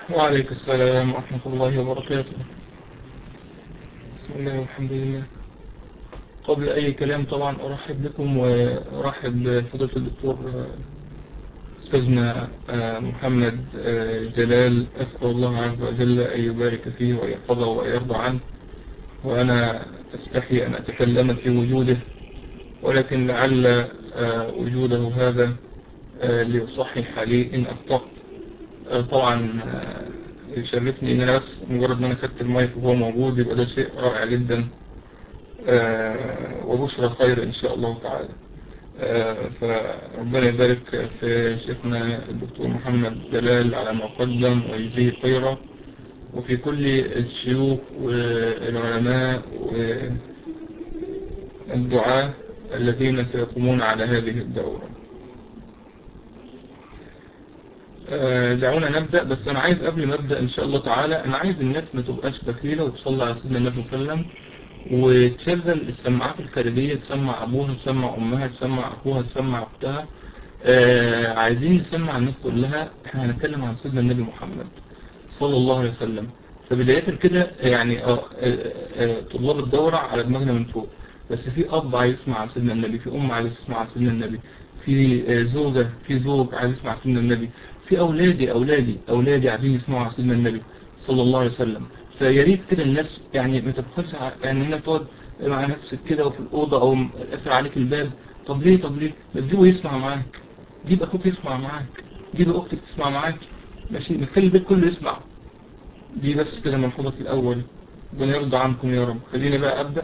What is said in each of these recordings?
وعليك السلام ورحمة الله وبركاته بسم الله والحمد لله قبل أي كلام طبعا أرحب بكم وأرحب بفضيلة الدكتور أستاذنا محمد جلال أسأل الله عز وجل أن يبارك فيه ويحفظه ويرضى عنه وأنا أستحي أن أتكلم في وجوده ولكن لعل وجوده هذا ليصحح لي إن أخطأت طبعا يشرفني ان انا بس مجرد ما انا خدت المايك وهو موجود يبقى ده شيء رائع جدا وبشرى خير ان شاء الله تعالى فربنا يبارك في شيخنا الدكتور محمد جلال على ما قدم ويجزيه خيرا وفي كل الشيوخ والعلماء والدعاة الذين سيقومون على هذه الدورة دعونا نبدأ بس أنا عايز قبل ما أبدأ إن شاء الله تعالى أنا عايز الناس ما تبقاش بخيلة وتصلي على سيدنا النبي صلى الله عليه وسلم وتشغل السماعات الخارجية تسمع أبوها تسمع أمها تسمع أخوها تسمع أختها آه عايزين نسمع الناس كلها إحنا هنتكلم عن سيدنا النبي محمد صلى الله عليه وسلم فبداية كده يعني آه آه طلاب الدورة على دماغنا من فوق بس في أب عايز يسمع عن سيدنا النبي في أم عايز تسمع عن سيدنا النبي في زوجة في زوج عايز يسمع سيدنا النبي في أولادي أولادي أولادي عايزين يسمعوا عن سيدنا النبي صلى الله عليه وسلم فيا ريت كده الناس يعني ما تبخلش يعني انك تقعد مع نفسك كده وفي الأوضة أو قافل عليك الباب طب ليه طب ليه ما تجيبه يسمع معاك جيب أخوك يسمع معاك جيب أختك تسمع معاك ماشي نخلي البيت كله يسمع دي بس كده ملحوظة في الأول ربنا يرضى عنكم يا رب خليني بقى أبدأ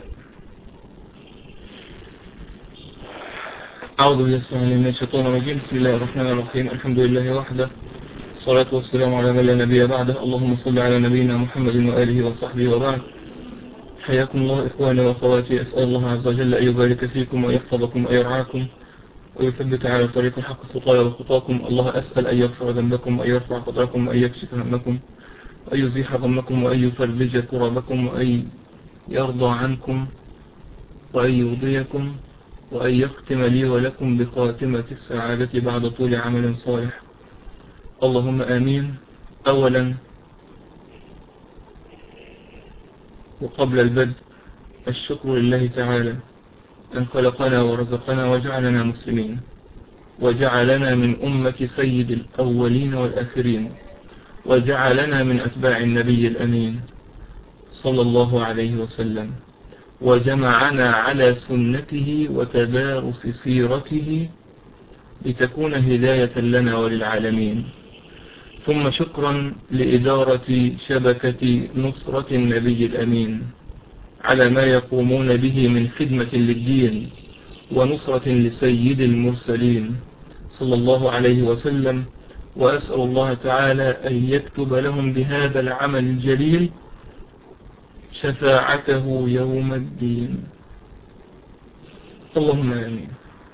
أعوذ بالله السلام من الشيطان الرجيم بسم الله الرحمن الرحيم الحمد لله وحده الصلاة والسلام على من لا نبي بعده اللهم صل على نبينا محمد وآله وصحبه وبعد حياكم الله إخواني وأخواتي أسأل الله عز وجل أن يبارك فيكم ويحفظكم ويرعاكم ويثبت على طريق الحق خطايا وخطاكم الله أسأل أن يغفر ذنبكم وأن يرفع قدركم وأن يكشف همكم وأن يزيح غمكم وأن يفرج كربكم وأن يرضى عنكم وأن يرضيكم وأن يختم لي ولكم بخاتمة السعادة بعد طول عمل صالح اللهم آمين أولا وقبل البدء الشكر لله تعالى أن خلقنا ورزقنا وجعلنا مسلمين وجعلنا من أمة سيد الأولين والآخرين وجعلنا من أتباع النبي الأمين صلى الله عليه وسلم وجمعنا على سنته وتدارس سيرته لتكون هداية لنا وللعالمين ثم شكرا لإدارة شبكة نصرة النبي الأمين على ما يقومون به من خدمة للدين ونصرة لسيد المرسلين صلى الله عليه وسلم وأسأل الله تعالى أن يكتب لهم بهذا العمل الجليل شفاعته يوم الدين اللهم آمين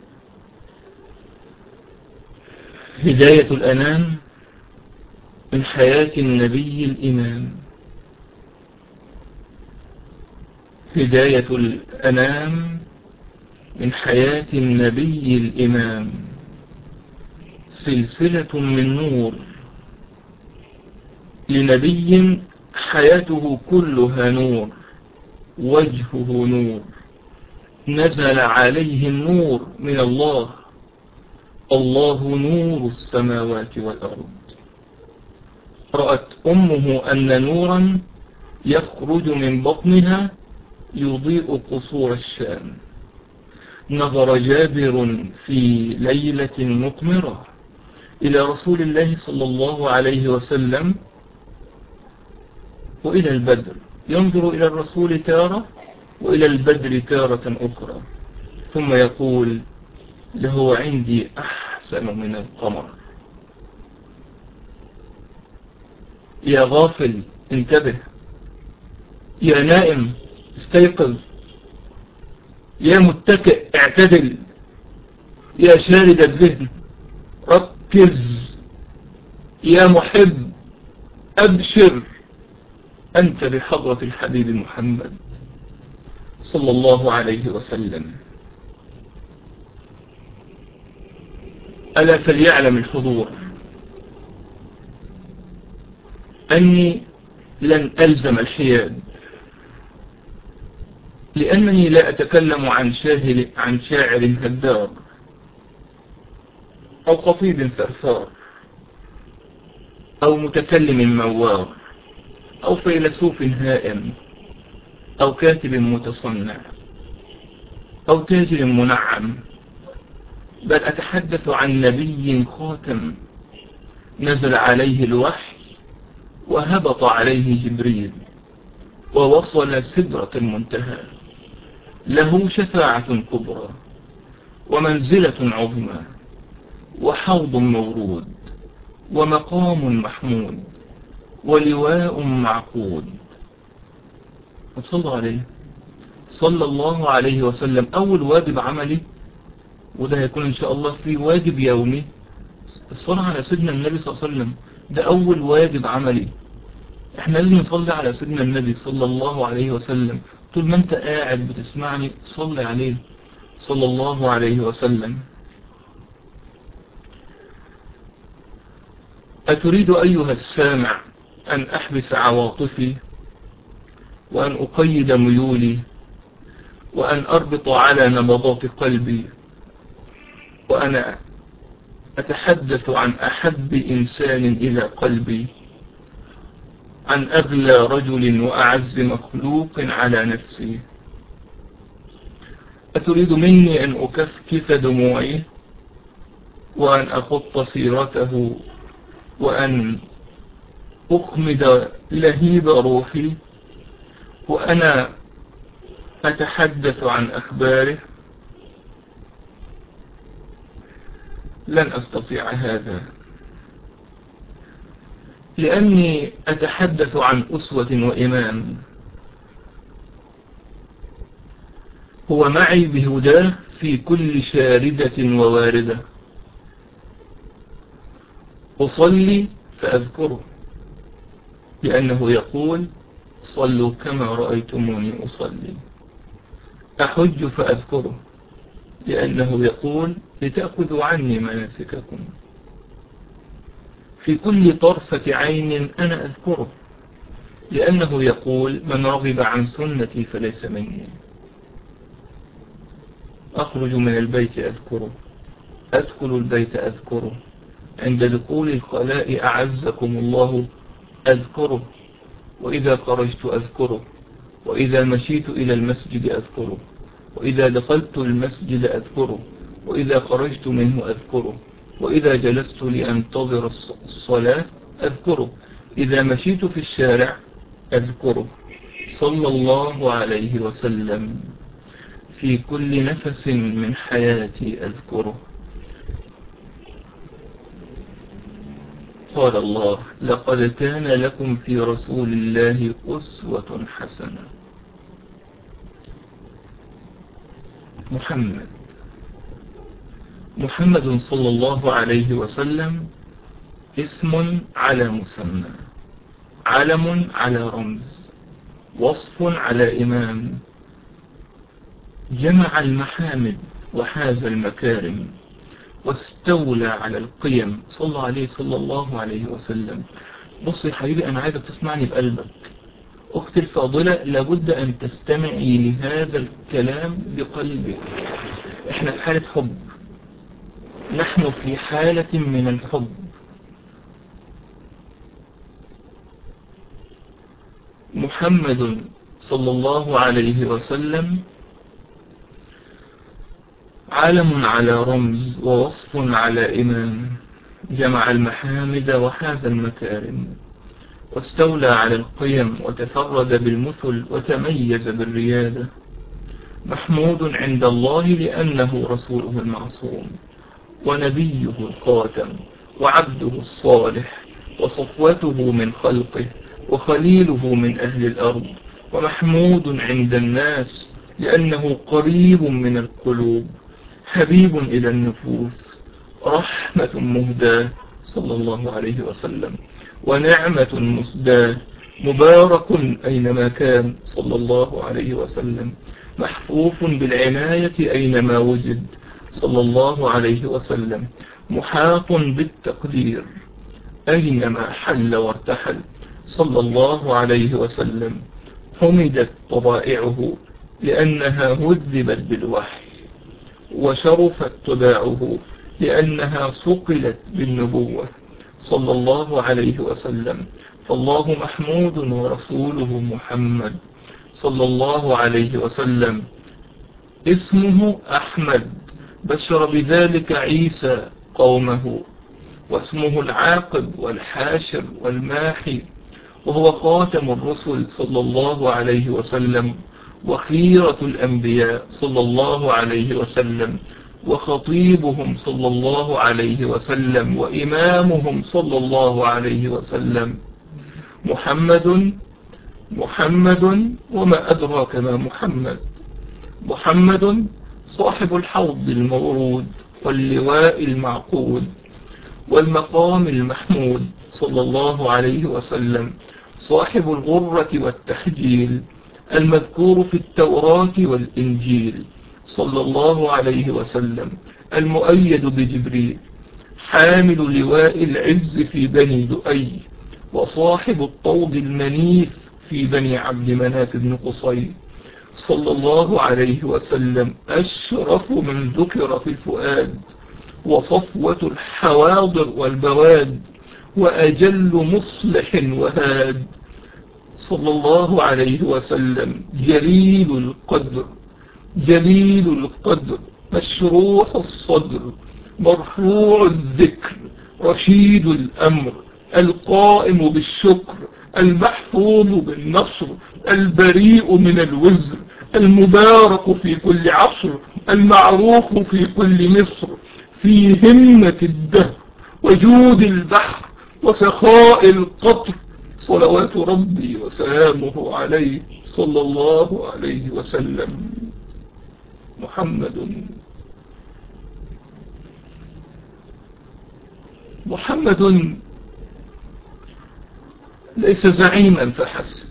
هداية الأنام من حياة النبي الإمام هداية الأنام من حياة النبي الإمام سلسلة من نور لنبي حياته كلها نور وجهه نور نزل عليه النور من الله الله نور السماوات والأرض رأت أمه أن نورا يخرج من بطنها يضيء قصور الشام نظر جابر في ليلة مقمرة إلى رسول الله صلى الله عليه وسلم وإلى البدر ينظر إلى الرسول تارة وإلى البدر تارة أخرى ثم يقول له عندي أحسن من القمر يا غافل انتبه يا نائم استيقظ يا متكئ اعتدل يا شارد الذهن ركز يا محب أبشر أنت بحضرة الحبيب محمد صلى الله عليه وسلم ألا فليعلم الحضور أني لن ألزم الحياد لأنني لا أتكلم عن شاهر عن شاعر هدار أو خطيب ثرثار أو متكلم موار أو فيلسوف هائم أو كاتب متصنع أو تاجر منعم بل أتحدث عن نبي خاتم نزل عليه الوحي وهبط عليه جبريل ووصل سدرة المنتهى له شفاعة كبرى ومنزلة عظمى وحوض مورود ومقام محمود ولواء معقود صلى عليه صلى الله عليه وسلم أول واجب عملي وده هيكون إن شاء الله في واجب يومي الصلاة على سيدنا النبي صلى الله عليه وسلم ده أول واجب عملي احنا لازم نصلي على سيدنا النبي صلى الله عليه وسلم طول ما انت قاعد بتسمعني صلي عليه صلى الله عليه وسلم أتريد أيها السامع أن أحبس عواطفي وأن أقيد ميولي وأن أربط على نبضات قلبي وأنا أتحدث عن أحب إنسان إلى قلبي عن أغلى رجل وأعز مخلوق على نفسي أتريد مني أن أكفكف دموعي وأن أخط سيرته وأن أخمد لهيب روحي وأنا أتحدث عن أخباره لن أستطيع هذا لأني أتحدث عن أسوة وإمام هو معي بهداه في كل شاردة وواردة أصلي فأذكره لأنه يقول صلوا كما رأيتموني أصلي أحج فأذكره لأنه يقول لتأخذوا عني مناسككم في كل طرفة عين أنا أذكره لأنه يقول من رغب عن سنتي فليس مني أخرج من البيت أذكره أدخل البيت أذكره عند دخول الخلاء أعزكم الله أذكره وإذا خرجت أذكره وإذا مشيت إلى المسجد أذكره وإذا دخلت المسجد أذكره وإذا خرجت منه أذكره وإذا جلست لأنتظر الصلاة أذكره إذا مشيت في الشارع أذكره صلى الله عليه وسلم في كل نفس من حياتي أذكره قال الله لقد كان لكم في رسول الله أسوة حسنة محمد محمد صلى الله عليه وسلم اسم على مسمى علم على رمز وصف على إمام جمع المحامد وحاز المكارم واستولى على القيم صلى عليه صلى الله عليه وسلم بص يا حبيبي أنا عايزك تسمعني بقلبك أختي الفاضلة لابد أن تستمعي لهذا الكلام بقلبك احنا في حالة حب نحن في حالة من الحب محمد صلى الله عليه وسلم علم على رمز ووصف على إمام جمع المحامد وحاز المكارم واستولى على القيم وتفرد بالمثل وتميز بالريادة محمود عند الله لأنه رسوله المعصوم ونبيه الخاتم وعبده الصالح وصفوته من خلقه وخليله من أهل الأرض ومحمود عند الناس لأنه قريب من القلوب حبيب إلى النفوس رحمة مهداة صلى الله عليه وسلم ونعمة مسداة مبارك أينما كان صلى الله عليه وسلم محفوف بالعناية أينما وجد صلى الله عليه وسلم محاط بالتقدير أينما حل وارتحل صلى الله عليه وسلم حمدت طبائعه لأنها هذبت بالوحي وشرفت تباعه لأنها صقلت بالنبوة صلى الله عليه وسلم فالله محمود ورسوله محمد صلى الله عليه وسلم اسمه أحمد بشر بذلك عيسى قومه واسمه العاقب والحاشر والماحي وهو خاتم الرسل صلى الله عليه وسلم وخيرة الأنبياء صلى الله عليه وسلم وخطيبهم صلى الله عليه وسلم وإمامهم صلى الله عليه وسلم محمد محمد وما أدراك ما محمد محمد صاحب الحوض المورود واللواء المعقود والمقام المحمود صلى الله عليه وسلم صاحب الغرة والتحجيل المذكور في التوراة والإنجيل صلى الله عليه وسلم المؤيد بجبريل حامل لواء العز في بني دؤي وصاحب الطود المنيف في بني عبد مناف بن قصي صلى الله عليه وسلم أشرف من ذكر في الفؤاد وصفوة الحواضر والبواد وأجل مصلح وهاد صلى الله عليه وسلم جليل القدر جليل القدر مشروح الصدر مرفوع الذكر رشيد الأمر القائم بالشكر المحفوظ بالنصر البريء من الوزر المبارك في كل عصر المعروف في كل مصر في همة الدهر وجود البحر وسخاء القطر صلوات ربي وسلامه عليه صلى الله عليه وسلم محمد محمد ليس زعيما فحسب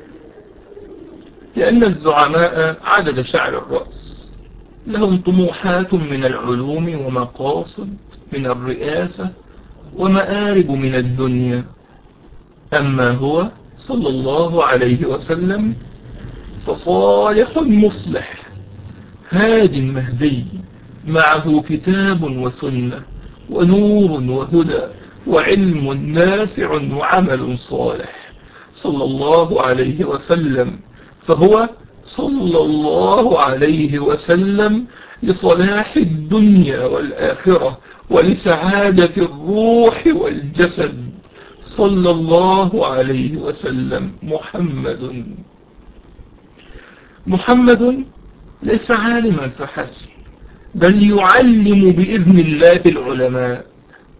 لأن الزعماء عدد شعر الرأس لهم طموحات من العلوم ومقاصد من الرئاسة ومآرب من الدنيا أما هو صلى الله عليه وسلم فصالح مصلح هاد مهدي معه كتاب وسنة ونور وهدى وعلم نافع وعمل صالح صلى الله عليه وسلم فهو صلى الله عليه وسلم لصلاح الدنيا والآخرة ولسعادة الروح والجسد صلى الله عليه وسلم محمد محمد ليس عالما فحسب بل يعلم بإذن الله العلماء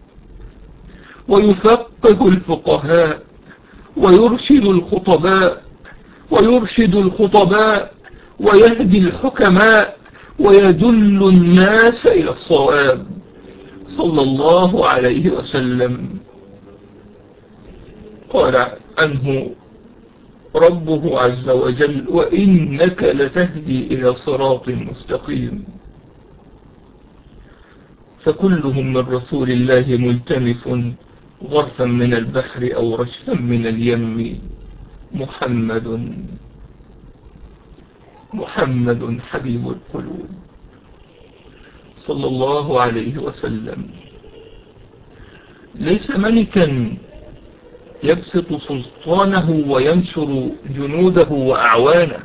ويفقه الفقهاء ويرشد الخطباء ويرشد الخطباء ويهدي الحكماء ويدل الناس إلى الصواب صلى الله عليه وسلم قال عنه ربه عز وجل وإنك لتهدي إلى صراط مستقيم فكلهم من رسول الله ملتمس غرفا من البحر أو رشفا من اليم محمد محمد حبيب القلوب صلى الله عليه وسلم ليس ملكا يبسط سلطانه وينشر جنوده وأعوانه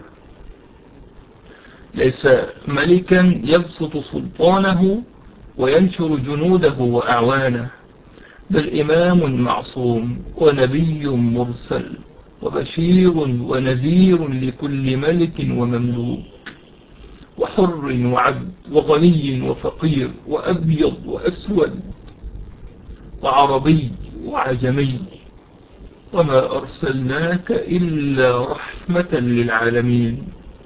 ليس ملكا يبسط سلطانه وينشر جنوده وأعوانه بل إمام معصوم ونبي مرسل وبشير ونذير لكل ملك ومملوك وحر وعبد وغني وفقير وأبيض وأسود وعربي وعجمي وما أرسلناك إلا رحمة للعالمين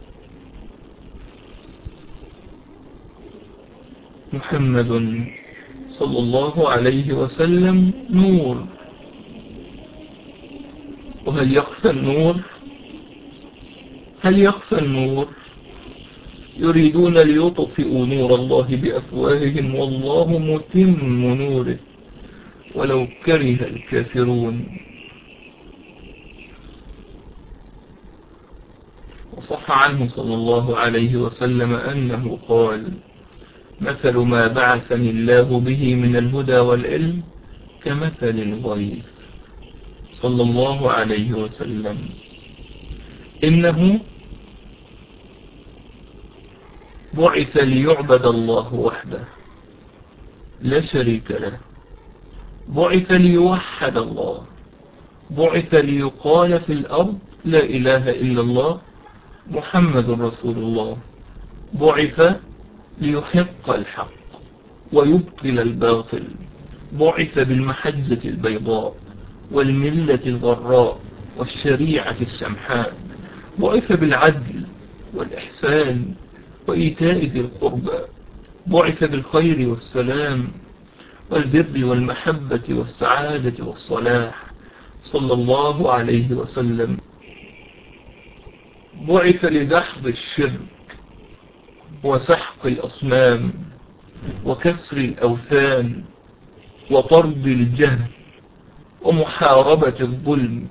محمد صلى الله عليه وسلم نور وهل يخفى النور هل يخفى النور يريدون ليطفئوا نور الله بأفواههم والله متم نوره ولو كره الكافرون وصح عنه صلى الله عليه وسلم أنه قال مثل ما بعثني الله به من الهدى والعلم كمثل الغيث صلى الله عليه وسلم إنه بعث ليعبد الله وحده لا شريك له بعث ليوحد الله بعث ليقال في الأرض لا إله إلا الله محمد رسول الله بعث ليحق الحق ويبطل الباطل بعث بالمحجة البيضاء والملة الغراء والشريعة السمحاء بعث بالعدل والإحسان وإيتاء ذي القربى بعث بالخير والسلام والبر والمحبة والسعادة والصلاح صلى الله عليه وسلم بعث لدحض الشرك وسحق الأصنام وكسر الأوثان وطرد الجهل ومحاربة الظلم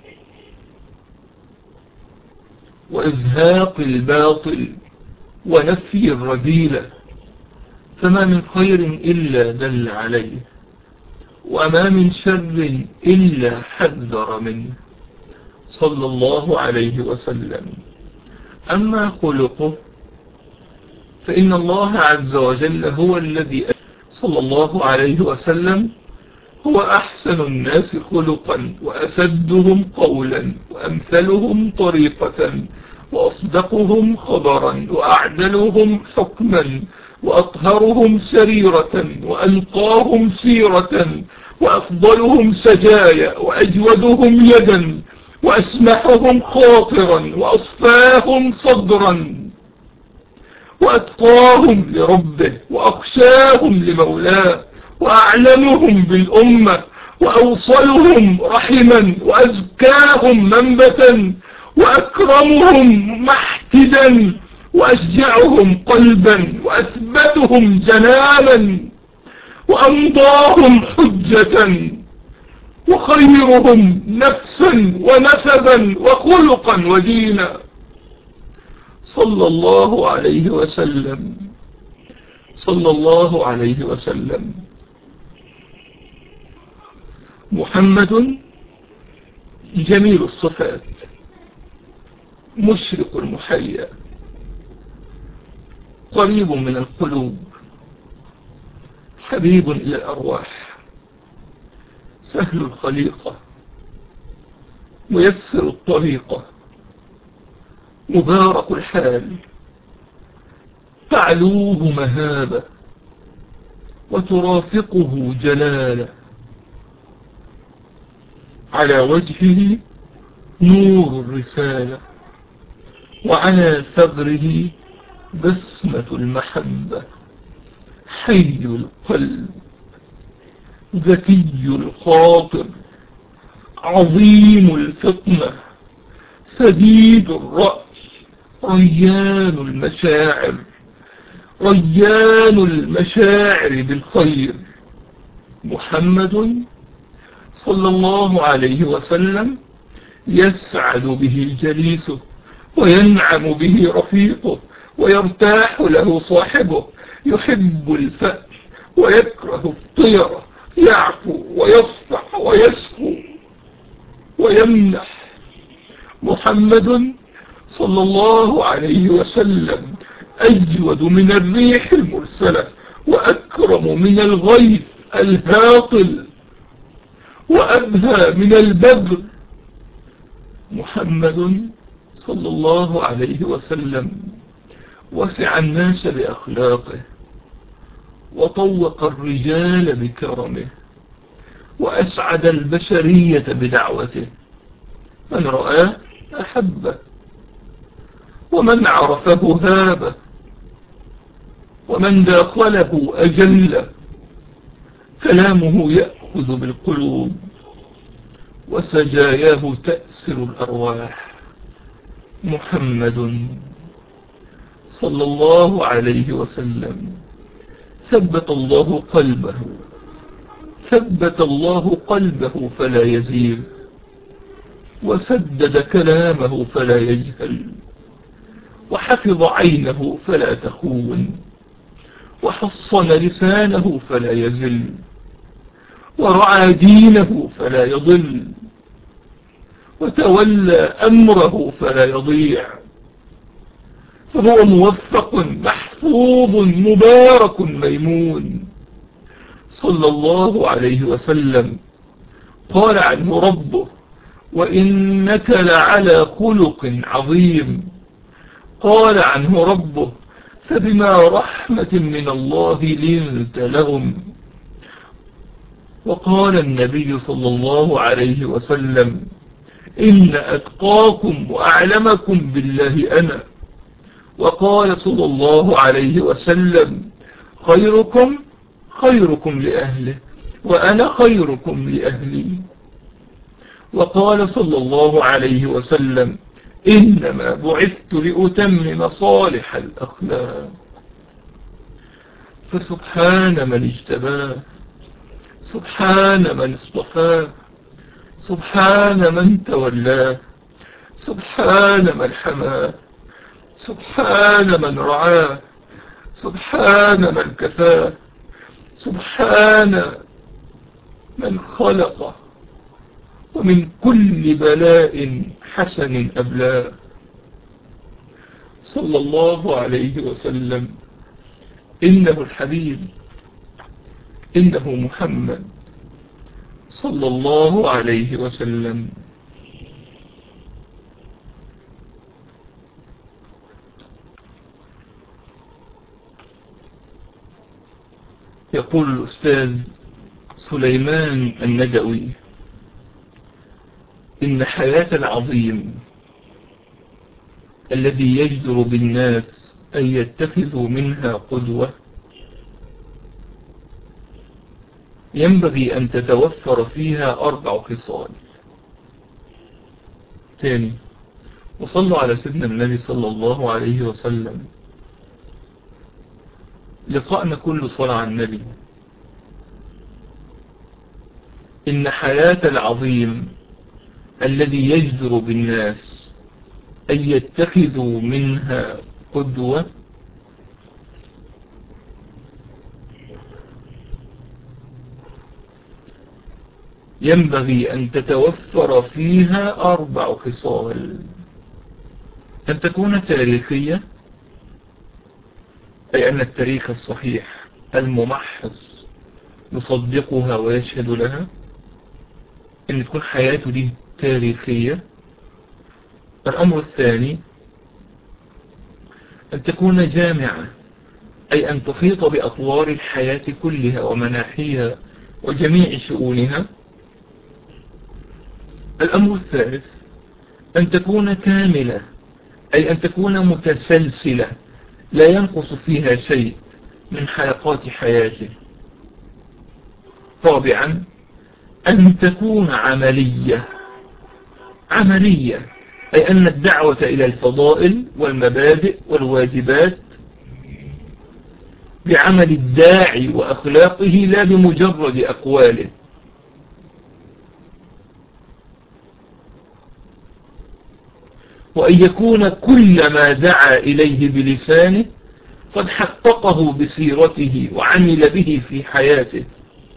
وإزهاق الباطل ونفي الرذيلة فما من خير إلا دل عليه وما من شر إلا حذر منه صلى الله عليه وسلم أما خلقه فإن الله عز وجل هو الذي صلى الله عليه وسلم هو أحسن الناس خلقا وأسدهم قولا وأمثلهم طريقة وأصدقهم خبرا وأعدلهم حكما وأطهرهم سريرة وأنقاهم سيرة وأفضلهم سجايا وأجودهم يدا وأسمحهم خاطرا وأصفاهم صدرا وأتقاهم لربه وأخشاهم لمولاه وأعلمهم بالأمة وأوصلهم رحما وأزكاهم منبتا وأكرمهم محتدا وأشجعهم قلبا وأثبتهم جنالا وأمضاهم حجة وخيرهم نفسا ونسبا وخلقا ودينا صلى الله عليه وسلم صلى الله عليه وسلم محمد جميل الصفات مشرق المحيا قريب من القلوب حبيب إلى الأرواح سهل الخليقة ميسر الطريقة مبارك الحال تعلوه مهابة وترافقه جلالة على وجهه نور الرسالة وعلى ثغره بسمة المحبة حي القلب ذكي الخاطر عظيم الفطنة سديد الرأي ريان المشاعر ريان المشاعر بالخير محمد صلى الله عليه وسلم يسعد به جليسه وينعم به رفيقه ويرتاح له صاحبه يحب الفأل ويكره الطيرة يعفو ويصفح ويسخو ويمنح محمد صلى الله عليه وسلم أجود من الريح المرسلة وأكرم من الغيث الهاطل وأبهى من البدر محمد صلى الله عليه وسلم وسع الناس بأخلاقه وطوق الرجال بكرمه وأسعد البشرية بدعوته من رآه أحبه ومن عرفه هابه ومن داخله أجله كلامه يأخذ بالقلوب وسجاياه تأسر الأرواح محمد صلى الله عليه وسلم ثبت الله قلبه ثبت الله قلبه فلا يزيغ وسدد كلامه فلا يجهل وحفظ عينه فلا تخون وحصن لسانه فلا يزل ورعى دينه فلا يضل وتولى أمره فلا يضيع فهو موفق محفوظ مبارك ميمون صلى الله عليه وسلم قال عنه ربه وإنك لعلى خلق عظيم قال عنه ربه فبما رحمة من الله لنت لهم وقال النبي صلى الله عليه وسلم إن أتقاكم وأعلمكم بالله أنا وقال صلى الله عليه وسلم خيركم خيركم لأهله وأنا خيركم لأهلي وقال صلى الله عليه وسلم إنما بعثت لأتمم صالح الأخلاق فسبحان من اجتباه سبحان من اصطفاه سبحان من تولاه سبحان من حماه سبحان من رعاه سبحان من كفاه سبحان من خلقه ومن كل بلاء حسن أبلاه صلى الله عليه وسلم إنه الحبيب إنه محمد صلى الله عليه وسلم يقول الأستاذ سليمان الندوي إن حياة العظيم الذي يجدر بالناس أن يتخذوا منها قدوة ينبغي أن تتوفر فيها أربع خصال ثاني وصلوا على سيدنا النبي صلى الله عليه وسلم لقاءنا كله صلى على النبي إن حياة العظيم الذي يجدر بالناس أن يتخذوا منها قدوة ينبغي أن تتوفر فيها أربع خصال أن تكون تاريخية أي أن التاريخ الصحيح الممحص يصدقها ويشهد لها أن تكون حياته دي تاريخية الأمر الثاني أن تكون جامعة أي أن تحيط بأطوار الحياة كلها ومناحيها وجميع شؤونها الأمر الثالث أن تكون كاملة أي أن تكون متسلسلة لا ينقص فيها شيء من حلقات حياته رابعا أن تكون عملية عملية أي أن الدعوة إلى الفضائل والمبادئ والواجبات بعمل الداعي وأخلاقه لا بمجرد أقواله وأن يكون كل ما دعا إليه بلسانه قد حققه بسيرته وعمل به في حياته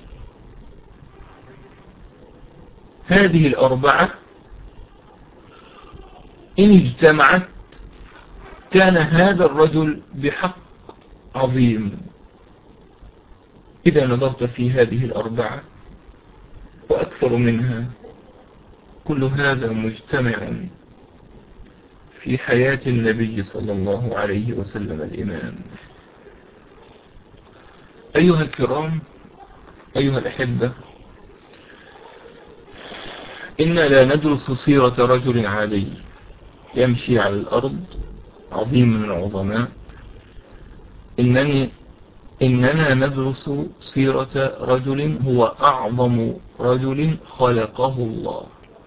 هذه الأربعة إن اجتمعت كان هذا الرجل بحق عظيم إذا نظرت في هذه الأربعة وأكثر منها كل هذا مجتمع في حياة النبي صلى الله عليه وسلم الإمام أيها الكرام أيها الأحبة إنا لا ندرس سيرة رجل عادي يمشي على الأرض عظيم من العظماء إنني إننا ندرس سيرة رجل هو أعظم رجل خلقه الله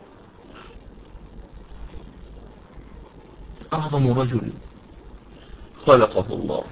أعظم رجل خلقه الله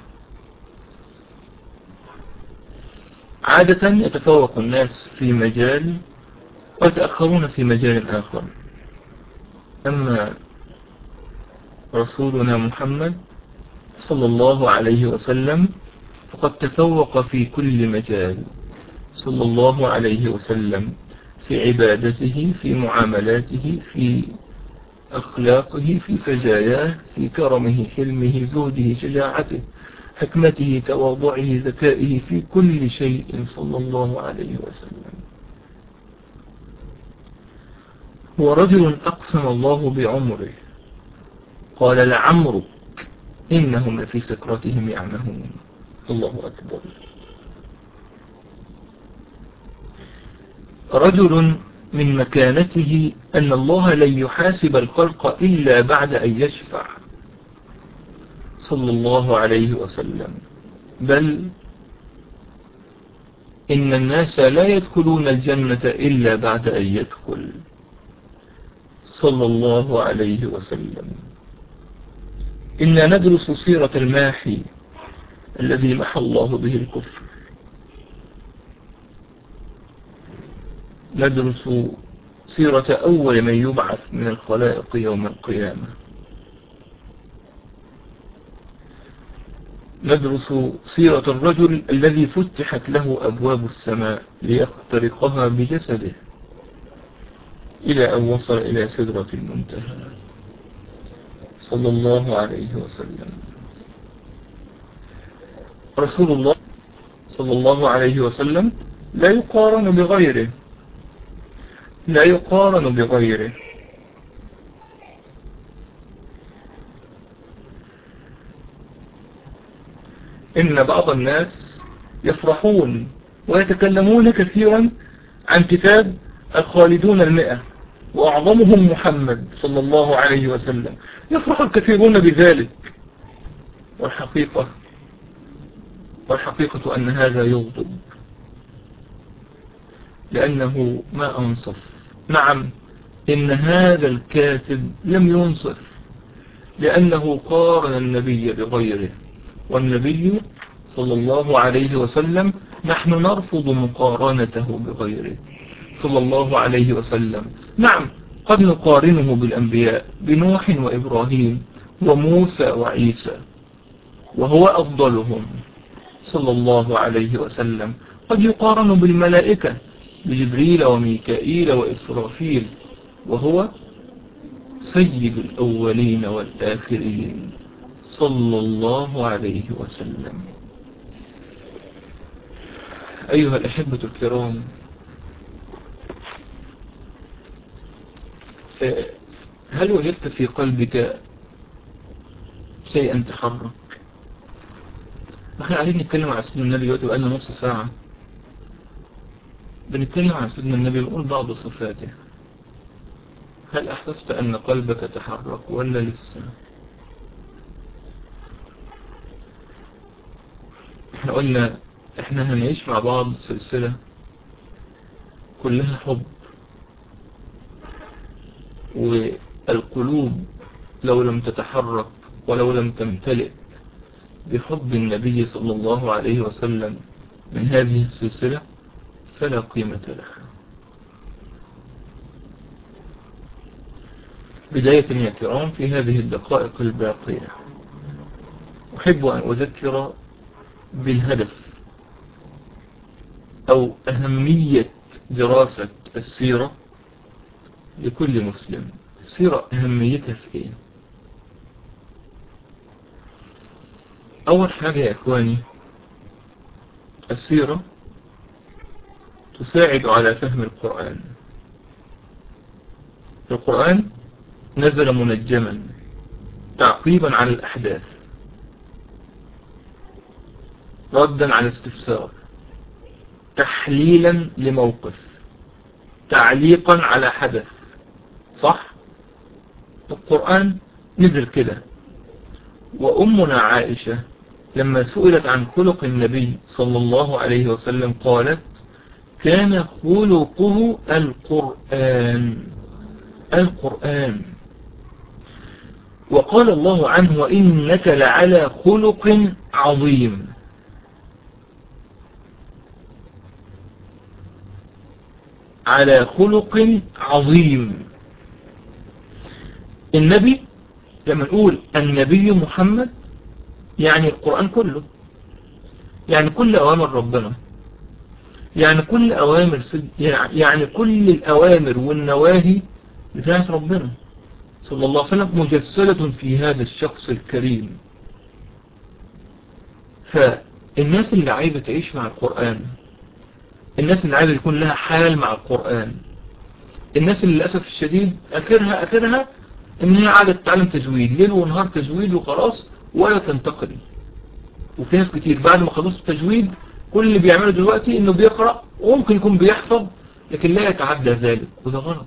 عادة يتفوق الناس في مجال ويتأخرون في مجال آخر أما رسولنا محمد صلى الله عليه وسلم فقد تفوق في كل مجال صلى الله عليه وسلم في عبادته في معاملاته في أخلاقه في سجاياه في كرمه حلمه زهده شجاعته حكمته تواضعه ذكائه في كل شيء صلى الله عليه وسلم هو رجل أقسم الله بعمره قال لعمرك إنهم لفي سكرتهم يعمهون الله أكبر رجل من مكانته أن الله لن يحاسب الخلق إلا بعد أن يشفع صلى الله عليه وسلم بل إن الناس لا يدخلون الجنة إلا بعد أن يدخل صلى الله عليه وسلم إنا ندرس سيرة الماحي الذي محى الله به الكفر ندرس سيرة أول من يبعث من الخلائق يوم القيامة ندرس سيرة الرجل الذي فتحت له أبواب السماء ليخترقها بجسده إلى أن وصل إلى سدرة المنتهى صلى الله عليه وسلم رسول الله صلى الله عليه وسلم لا يقارن بغيره لا يقارن بغيره إن بعض الناس يفرحون ويتكلمون كثيرا عن كتاب الخالدون المئة وأعظمهم محمد صلى الله عليه وسلم يفرح الكثيرون بذلك والحقيقة والحقيقة أن هذا يغضب لأنه ما أنصف نعم إن هذا الكاتب لم ينصف لأنه قارن النبي بغيره والنبي صلى الله عليه وسلم نحن نرفض مقارنته بغيره صلى الله عليه وسلم نعم قد نقارنه بالأنبياء بنوح وإبراهيم وموسى وعيسى وهو أفضلهم صلى الله عليه وسلم قد يقارن بالملائكة بجبريل وميكائيل وإسرافيل وهو سيد الأولين والآخرين صلى الله عليه وسلم أيها الأحبة الكرام هل وجدت في قلبك شيئا تحرك احنا قاعدين نتكلم عن سيدنا النبي دلوقتي بقالنا نص ساعة بنتكلم عن سيدنا النبي ونقول بعض صفاته هل أحسست أن قلبك تحرك ولا لسه احنا قلنا احنا هنعيش مع بعض سلسلة كلها حب والقلوب لو لم تتحرك ولو لم تمتلئ بحب النبي صلى الله عليه وسلم من هذه السلسلة فلا قيمة لها بداية يا كرام في هذه الدقائق الباقية أحب أن أذكر بالهدف أو أهمية دراسة السيرة لكل مسلم السيرة أهميتها في إيه أول حاجة يا إخواني السيرة تساعد على فهم القرآن القرآن نزل منجما تعقيبا على الأحداث ردا على استفسار تحليلا لموقف تعليقا على حدث صح القرآن نزل كده وأمنا عائشة لما سئلت عن خلق النبي صلى الله عليه وسلم قالت كان خلقه القرآن القرآن وقال الله عنه وإنك لعلى خلق عظيم على خلق عظيم النبي لما نقول النبي محمد يعني القرآن كله يعني كل أوامر ربنا يعني كل أوامر سد... يعني كل الأوامر والنواهي بتاعت ربنا صلى الله عليه وسلم مجسدة في هذا الشخص الكريم فالناس اللي عايزة تعيش مع القرآن الناس اللي عايزة يكون لها حال مع القرآن الناس اللي للأسف الشديد آخرها آخرها إن هي قاعدة تتعلم تجويد ليل ونهار تجويد وخلاص ولا تنتقل وفي ناس كتير بعد ما خلصوا التجويد كل اللي بيعمله دلوقتي إنه بيقرأ وممكن يكون بيحفظ لكن لا يتعدى ذلك وده غلط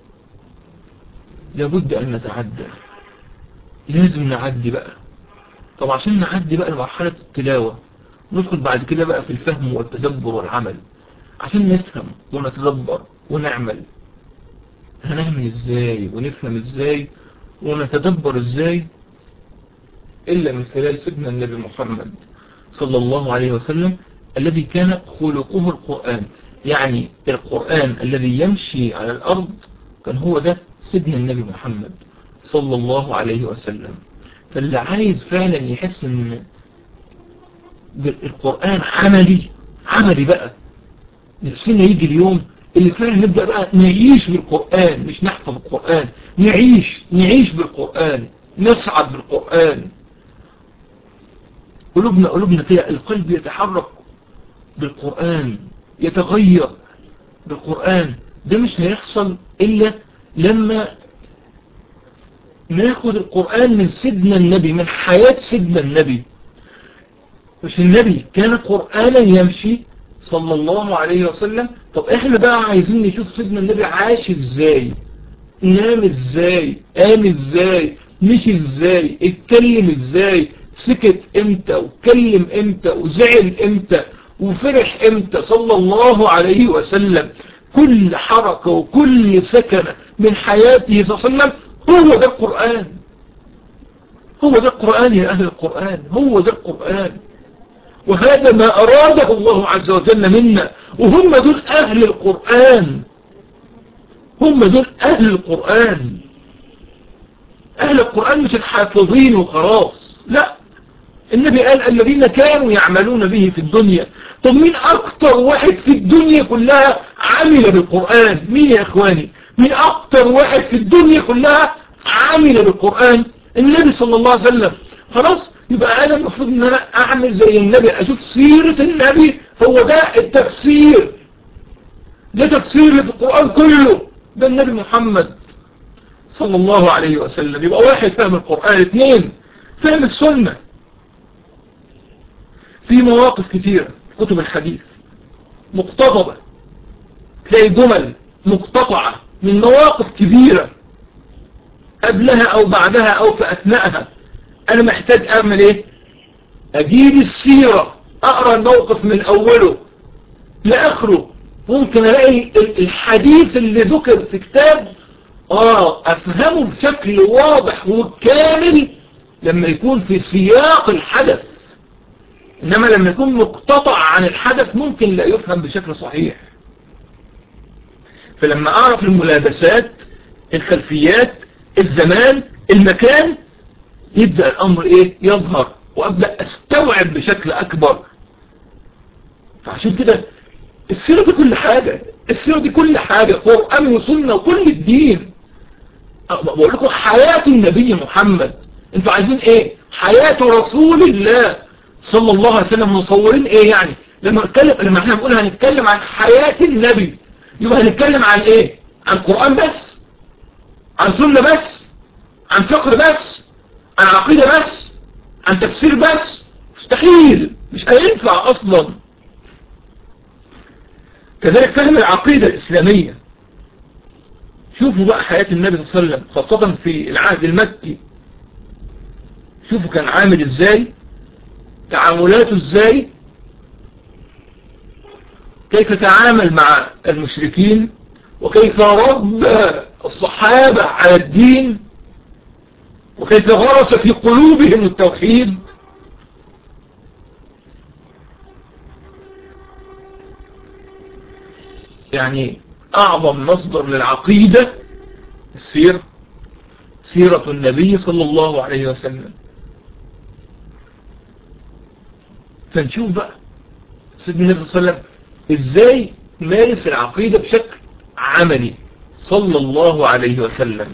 لابد أن نتعدى لازم نعدي بقى طب عشان نعدي بقى لمرحلة التلاوة ندخل بعد كده بقى في الفهم والتدبر والعمل عشان نفهم ونتدبر ونعمل هنعمل ازاي ونفهم ازاي ونتدبر ازاي إلا من خلال سيدنا النبي محمد صلى الله عليه وسلم الذي كان خلقه القرآن يعني القرآن الذي يمشي على الأرض كان هو ده سيدنا النبي محمد صلى الله عليه وسلم فاللي عايز فعلا يحس ان القرآن عملي عملي بقى نفسنا يجي اليوم اللي فعلا نبدأ بقى نعيش بالقرآن مش نحفظ القرآن نعيش نعيش بالقرآن نسعد بالقرآن قلوبنا قلوبنا كده القلب يتحرك بالقرآن يتغير بالقرآن ده مش هيحصل إلا لما ناخد القرآن من سيدنا النبي من حياة سيدنا النبي مش النبي كان قرآنا يمشي صلى الله عليه وسلم طب احنا بقى عايزين نشوف سيدنا النبي عاش ازاي نام ازاي قام ازاي مشي ازاي اتكلم ازاي سكت امتى واتكلم امتى وزعل امتى وفرح امتى صلى الله عليه وسلم كل حركة وكل سكنة من حياته صلى الله عليه وسلم هو ده القرآن هو ده القرآن يا أهل القرآن هو ده القرآن وهذا ما أراده الله عز وجل منا وهم دول أهل القرآن هم دول أهل القرآن أهل القرآن مش الحافظين وخلاص لا النبي قال الذين كانوا يعملون به في الدنيا طب مين أكتر واحد في الدنيا كلها عمل بالقرآن مين يا إخواني مين أكتر واحد في الدنيا كلها عمل بالقرآن النبي صلى الله عليه وسلم خلاص يبقى أنا المفروض أن أنا أعمل زي النبي أشوف سيرة النبي هو ده التفسير ده تفسير اللي في القرآن كله ده النبي محمد صلى الله عليه وسلم يبقى واحد فهم القرآن اثنين فهم السنة في مواقف كتيرة في كتب الحديث مقتضبة تلاقي جمل مقتطعة من مواقف كبيرة قبلها او بعدها او في اثناءها انا محتاج اعمل ايه اجيب السيرة اقرأ الموقف من اوله لاخره ممكن الاقي الحديث اللي ذكر في كتاب اه افهمه بشكل واضح وكامل لما يكون في سياق الحدث انما لما يكون مقتطع عن الحدث ممكن لا يفهم بشكل صحيح فلما اعرف الملابسات الخلفيات الزمان المكان يبدأ الامر ايه يظهر وابدأ استوعب بشكل اكبر فعشان كده السيرة دي كل حاجة السيرة دي كل حاجة قرآن وسنة وكل الدين بقول لكم حياة النبي محمد انتوا عايزين ايه حياة رسول الله صلى الله عليه وسلم مصورين ايه يعني لما نتكلم لما احنا بنقول هنتكلم عن حياة النبي يبقى هنتكلم عن ايه عن قرآن بس عن سنة بس عن فقه بس عن عقيدة بس عن تفسير بس مستحيل مش هينفع اصلا كذلك فهم العقيدة الإسلامية شوفوا بقى حياة النبي صلى الله عليه وسلم خاصة في العهد المكي شوفوا كان عامل ازاي تعاملاته ازاي كيف تعامل مع المشركين وكيف ربى الصحابة على الدين وكيف غرس في قلوبهم التوحيد يعني أعظم مصدر للعقيدة السير سيرة النبي صلى الله عليه وسلم فنشوف بقى سيدنا النبي صلى الله عليه وسلم ازاي مارس العقيدة بشكل عملي صلى الله عليه وسلم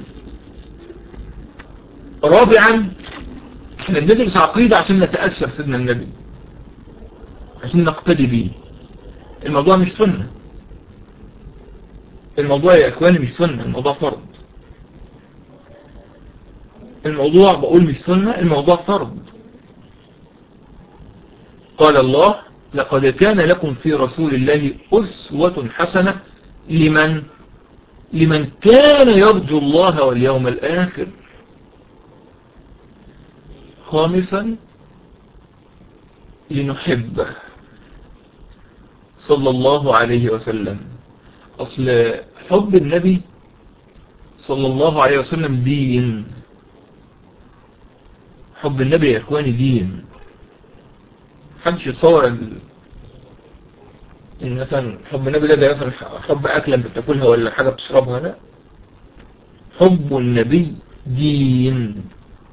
رابعا احنا بندرس عقيدة عشان نتأثر سيدنا النبي عشان نقتدي بيه الموضوع مش سنة الموضوع يا اخواني مش سنة الموضوع فرض الموضوع بقول مش سنة الموضوع فرض قال الله لقد كان لكم في رسول الله أسوة حسنة لمن لمن كان يرجو الله واليوم الآخر خامسا لنحبه صلى الله عليه وسلم أصل حب النبي صلى الله عليه وسلم دين حب النبي يا إخواني دين محدش يتصور ال... ان مثلا حب النبي ده زي مثلا حب اكله انت بتاكلها ولا حاجه بتشربها لا حب النبي دين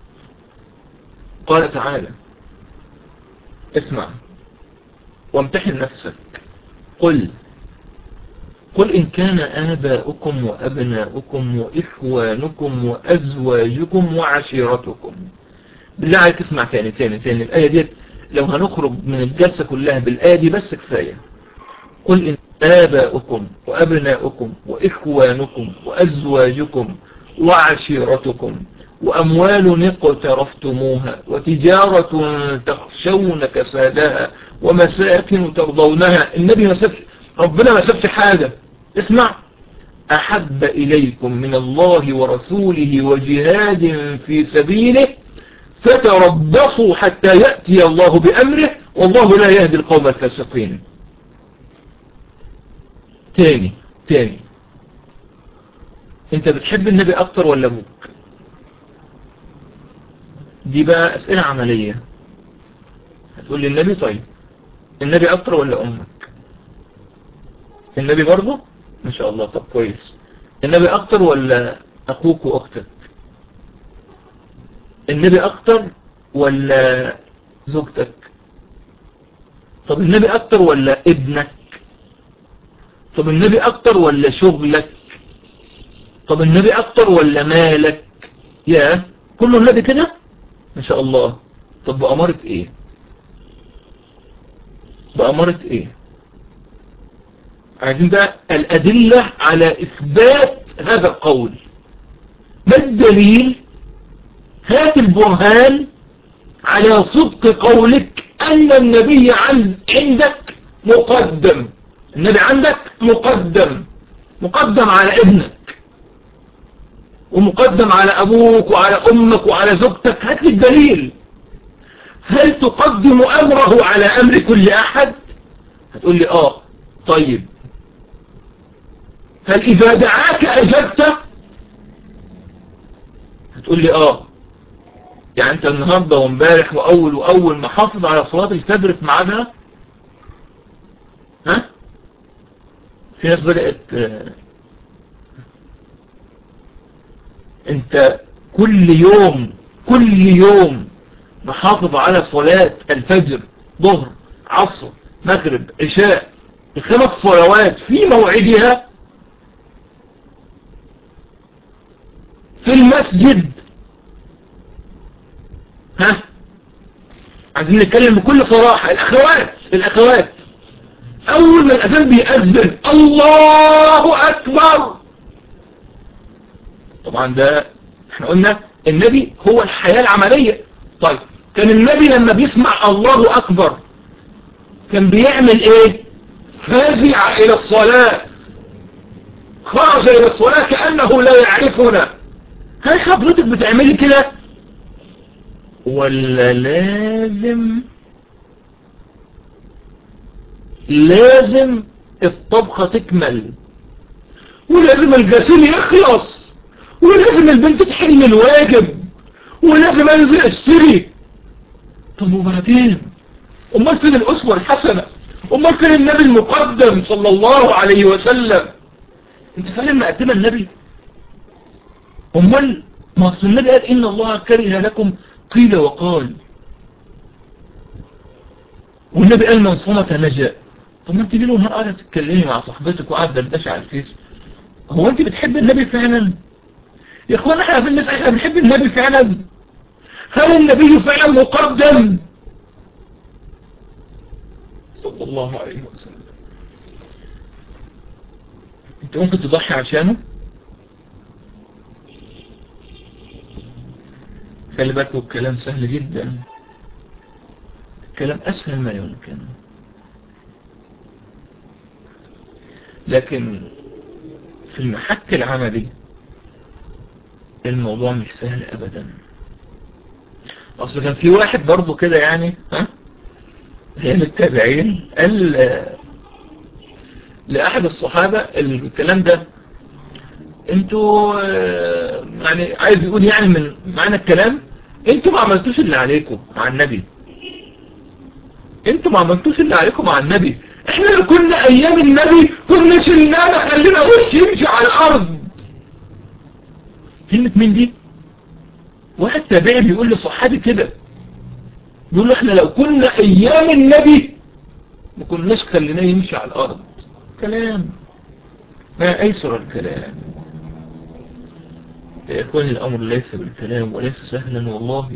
قال تعالى اسمع وامتحن نفسك قل قل إن كان آباؤكم وأبناؤكم وإخوانكم وأزواجكم وعشيرتكم بالله عليك اسمع تاني تاني تاني الآية دي لو هنخرج من الجلسة كلها بالآية دي بس كفاية قل إن آباؤكم وأبناؤكم وإخوانكم وأزواجكم وعشيرتكم وأموال اقترفتموها وتجارة تخشون كسادها ومساكن ترضونها النبي ما سبش ربنا ما سبش حاجة اسمع أحب إليكم من الله ورسوله وجهاد في سبيله فتربصوا حتى يأتي الله بأمره والله لا يهدي القوم الفاسقين تاني تاني انت بتحب النبي اكتر ولا ابوك دي بقى اسئلة عملية هتقول لي النبي طيب النبي اكتر ولا امك النبي برضه ما شاء الله طب كويس النبي اكتر ولا اخوك واختك النبي اكتر ولا زوجتك طب النبي اكتر ولا ابنك طب النبي اكتر ولا شغلك طب النبي اكتر ولا مالك يا كله النبي كده ما شاء الله طب بأمارة ايه بأمارة ايه عايزين بقى الأدلة على إثبات هذا القول ما الدليل هات البرهان على صدق قولك أن النبي عندك مقدم النبي عندك مقدم مقدم على ابنك ومقدم على أبوك وعلى أمك وعلى زوجتك هات لي الدليل هل تقدم أمره على أمر كل أحد هتقول لي آه طيب هل إذا دعاك أجبت هتقول لي آه يعني أنت النهاردة وامبارح وأول وأول ما حافظ على صلاة الفجر في ميعادها ها في ناس بدأت انت كل يوم كل يوم محافظ على صلاة الفجر ظهر عصر مغرب عشاء الخمس صلوات في موعدها في المسجد ها عايزين نتكلم بكل صراحة الأخوات الأخوات أول ما الأذان بيأذن الله أكبر طبعا ده احنا قلنا النبي هو الحياة العملية طيب كان النبي لما بيسمع الله أكبر كان بيعمل ايه فازع إلى الصلاة خرج إلى الصلاة كأنه لا يعرفنا هل حضرتك بتعملي كده ولا لازم لازم الطبخة تكمل ولازم الغسيل يخلص ولازم البنت تحل الواجب ولازم انزل اشتري طب وبعدين امال فين الاسوة الحسنة امال فين النبي المقدم صلى الله عليه وسلم انت فاهم مقدمة النبي امال ما أصل النبي قال إن الله كره لكم قيل وقال والنبي قال من صمت نجا طب ما انت ليه نهار قاعده تتكلمي مع صاحبتك وقاعده دردشه على الفيس هو انت بتحب النبي فعلا يا اخوانا احنا عايزين نسال احنا بنحب النبي فعلا هل النبي فعلا مقدم صلى الله عليه وسلم انت ممكن تضحي عشانه خلي بالكم الكلام سهل جدا كلام أسهل ما يمكن لكن في المحك العملي الموضوع مش سهل أبدا أصل كان في واحد برضو كده يعني ها هي من التابعين قال لأحد الصحابة الكلام ده انتوا يعني عايز يقول يعني من معنى الكلام انتوا ما عملتوش اللي عليكم مع النبي انتوا ما عملتوش اللي عليكم مع النبي احنا لو كنا ايام النبي كنا شلناه خلينا وش يمشي على الارض كلمة مين دي واحد تابعي بيقول لصحابي كده بيقول له احنا لو كنا ايام النبي ما كناش خليناه يمشي على الارض كلام ما ايسر الكلام يا اخواني الامر ليس بالكلام وليس سهلا والله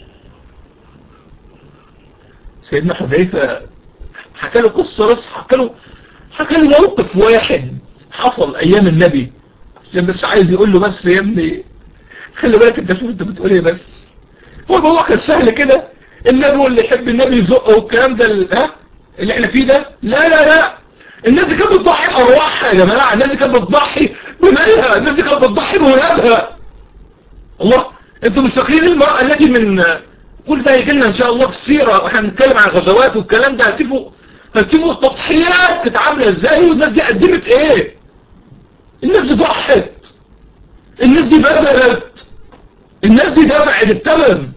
سيدنا حذيفة حكى له قصة بس حكى له حكى له موقف واحد حصل ايام النبي عشان بس عايز يقول له بس يا ابني خلي بالك انت شوف انت بتقول ايه بس هو الموضوع كان سهل كده النبي واللي يحب النبي يزقه والكلام ده ها اللي احنا فيه ده لا لا لا الناس دي كانت بتضحي بارواحها يا جماعه الناس دي كانت بتضحي بمالها الناس دي كانت بتضحي بولادها الله انتوا مش فاكرين المرأة التي من كل ده هيجي لنا ان شاء الله في السيرة واحنا بنتكلم عن الغزوات والكلام ده هتشوفوا هتشوفوا التضحيات كانت عاملة ازاي والناس دي قدمت ايه الناس دي ضحت الناس دي بذلت الناس دي دفعت الثمن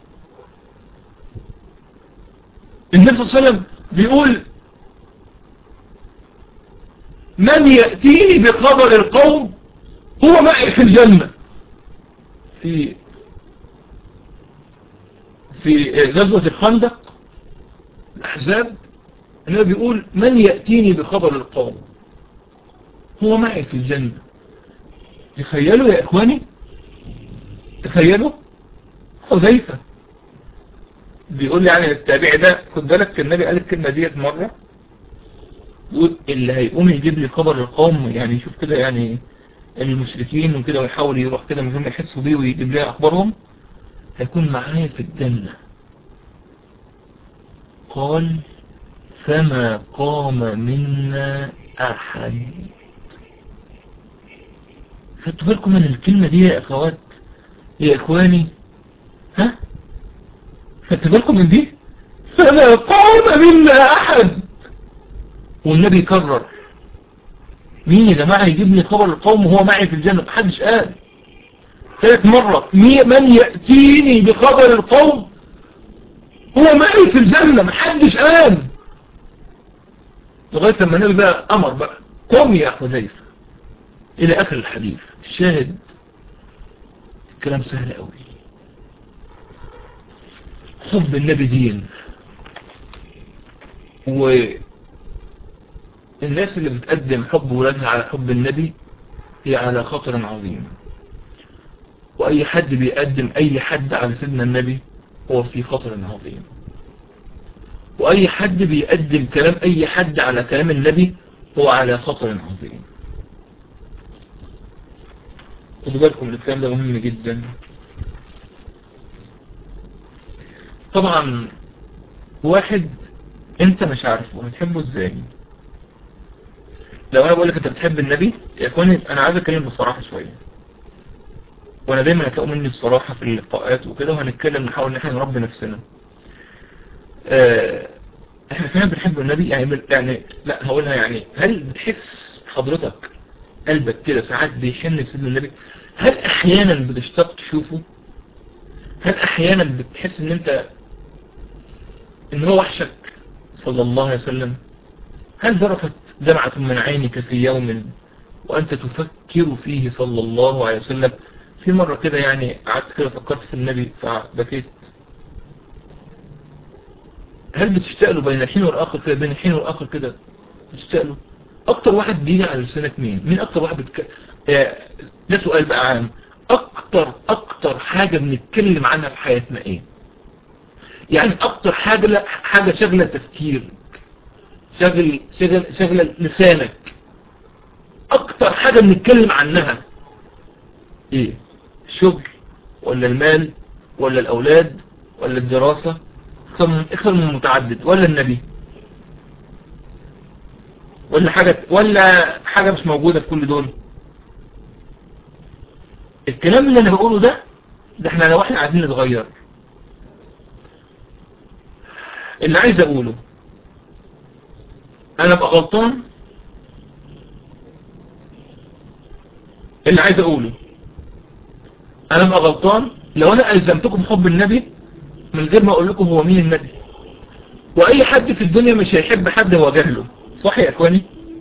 النبي صلى الله عليه وسلم بيقول من يأتيني بخبر القوم هو معي في الجنة في في غزوة الخندق الأحزاب النبي بيقول من يأتيني بخبر القوم هو معي في الجنة تخيلوا يا إخواني تخيلوا حذيفة بيقول لي يعني التابع ده خد بالك النبي قال الكلمة ديت مرة يقول اللي هيقوم يجيب لي خبر القوم يعني يشوف كده يعني المشركين وكده ويحاول يروح كده من غير ما يحسوا بيه ويجيب لي اخبارهم هيكون معايا في الجنة قال فما قام منا احد خدتوا بالكم من الكلمة دي يا اخوات يا اخواني ها خدتوا بالكم من دي فما قام منا احد والنبي كرر مين يا جماعة يجيب لي خبر القوم وهو معي في الجنة محدش قال ثلاث مرات من يأتيني بخبر القوم هو معي في الجنة محدش قال لغاية لما النبي بقى أمر بقى قم يا حذيفة إلى آخر الحديث الشاهد الكلام سهل قوي حب النبي دين و الناس اللي بتقدم حب ولادها على حب النبي هي على خطر عظيم وأي حد بيقدم أي حد على سيدنا النبي هو في خطر عظيم وأي حد بيقدم كلام أي حد على كلام النبي هو على خطر عظيم خدوا بالكم الكلام ده مهم جدا طبعا واحد انت مش عارفه هتحبه ازاي لو انا بقول لك انت بتحب النبي يكون انا عايز اتكلم بصراحة شوية وانا دايما هتلاقوا مني الصراحة في اللقاءات وكده وهنتكلم نحاول ان احنا نربي نفسنا اه احنا فعلا بنحب النبي يعني يعني لا هقولها يعني هل بتحس حضرتك قلبك كده ساعات بيحن لسيدنا النبي هل احيانا بتشتاق تشوفه هل احيانا بتحس ان انت ان هو وحشك صلى الله عليه وسلم هل ذرفت دمعة من عينك في يوم وأنت تفكر فيه صلى الله عليه وسلم في مرة كده يعني قعدت كده فكرت في النبي فبكيت هل بتشتاق له بين الحين والآخر كده بين الحين والآخر كده بتشتاق له أكتر واحد بيجي على لسانك مين مين أكتر واحد بتك... آه، ده سؤال بقى عام أكتر أكتر حاجة بنتكلم عنها في حياتنا إيه يعني أكتر حاجة لا حاجة شغلة تفكيرك شغل شغل شغلة لسانك أكتر حاجة بنتكلم عنها إيه الشغل ولا المال ولا الأولاد ولا الدراسة اكثر من متعدد ولا النبي ولا حاجة ولا حاجة مش موجودة في كل دول الكلام اللي انا بقوله ده ده احنا لو احنا عايزين نتغير اللي عايز اقوله انا ابقى غلطان اللي عايز اقوله انا ابقى غلطان لو انا الزمتكم حب النبي من غير ما اقول لكم هو مين النبي واي حد في الدنيا مش هيحب حد هو جهله صح يا اخواني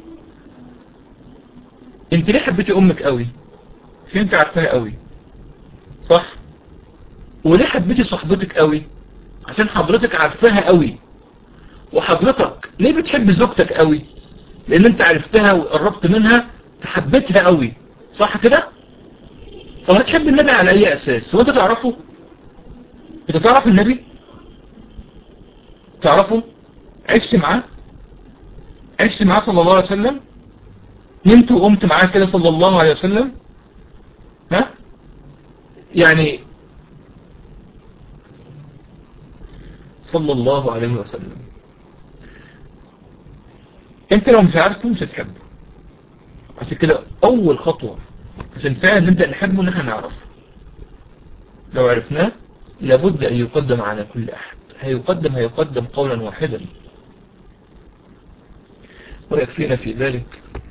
انت ليه حبيتي امك قوي عشان انت عارفاها قوي صح وليه حبيتي صاحبتك قوي عشان حضرتك عارفاها قوي وحضرتك ليه بتحب زوجتك قوي لان انت عرفتها وقربت منها فحبيتها قوي صح كده طب هتحب النبي على اي اساس هو انت تعرفه انت تعرف النبي تعرفه عشت معاه عشت معاه صلى الله عليه وسلم نمت وقمت معاه كده صلى الله عليه وسلم ها يعني صلى الله عليه وسلم انت لو مش عارفه مش هتحبه عشان كده اول خطوة عشان فعلا نبدأ نحبه ان احنا نعرفه لو عرفناه لابد ان يقدم على كل احد هيقدم هيقدم قولا واحدا ويكفينا في ذلك